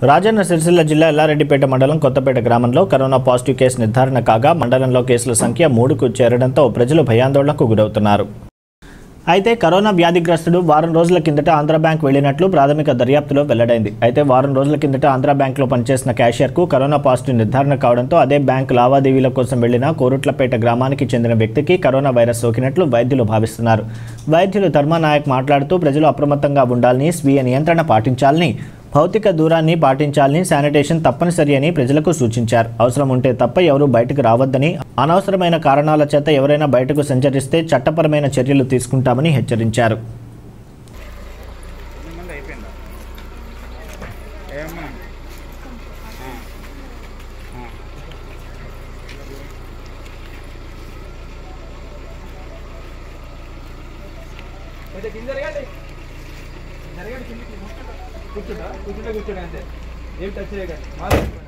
రాజన్న సిరిసిల్ల జిల్లా ఎల్లారెడ్డిపేట మండలం కొత్తపేట గ్రామంలో కరోనా పాజిటివ్ కేసు నిర్ధారణ కాగా మండలంలో కేసుల సంఖ్య మూడుకు చేరడంతో ప్రజలు భయాందోళనకు గురవుతున్నారు అయితే కరోనా వ్యాధిగ్రస్తుడు వారం రోజుల కిందట ఆంధ్ర బ్యాంక్ వెళ్లినట్లు ప్రాథమిక దర్యాప్తులో వెల్లడైంది అయితే వారం రోజుల కిందట ఆంధ్ర బ్యాంకులో పనిచేసిన క్యాషియర్కు కరోనా పాజిటివ్ నిర్ధారణ కావడంతో అదే బ్యాంక్ లావాదేవీల కోసం వెళ్లిన కోరుట్లపేట గ్రామానికి చెందిన వ్యక్తికి కరోనా వైరస్ సోకినట్లు వైద్యులు భావిస్తున్నారు వైద్యులు ధర్మానాయక్ మాట్లాడుతూ ప్రజలు అప్రమత్తంగా ఉండాలని స్వీయ నియంత్రణ పాటించాలని భౌతిక దూరాన్ని పాటించాలని శానిటేషన్ తప్పనిసరి అని ప్రజలకు సూచించారు అవసరం ఉంటే తప్ప ఎవరూ బయటకు రావద్దని అనవసరమైన కారణాల చేత ఎవరైనా బయటకు సంచరిస్తే చట్టపరమైన చర్యలు తీసుకుంటామని హెచ్చరించారు మంది అయిపోయిందా ఏమన్నా అయితే కింద జరగండి జరగండి కిందికి కూర్చుంటా కూర్చుంటే కూర్చోండి అంతే ఏం టచ్ చేయకండి మాస్క్ పెట్టుకోండి.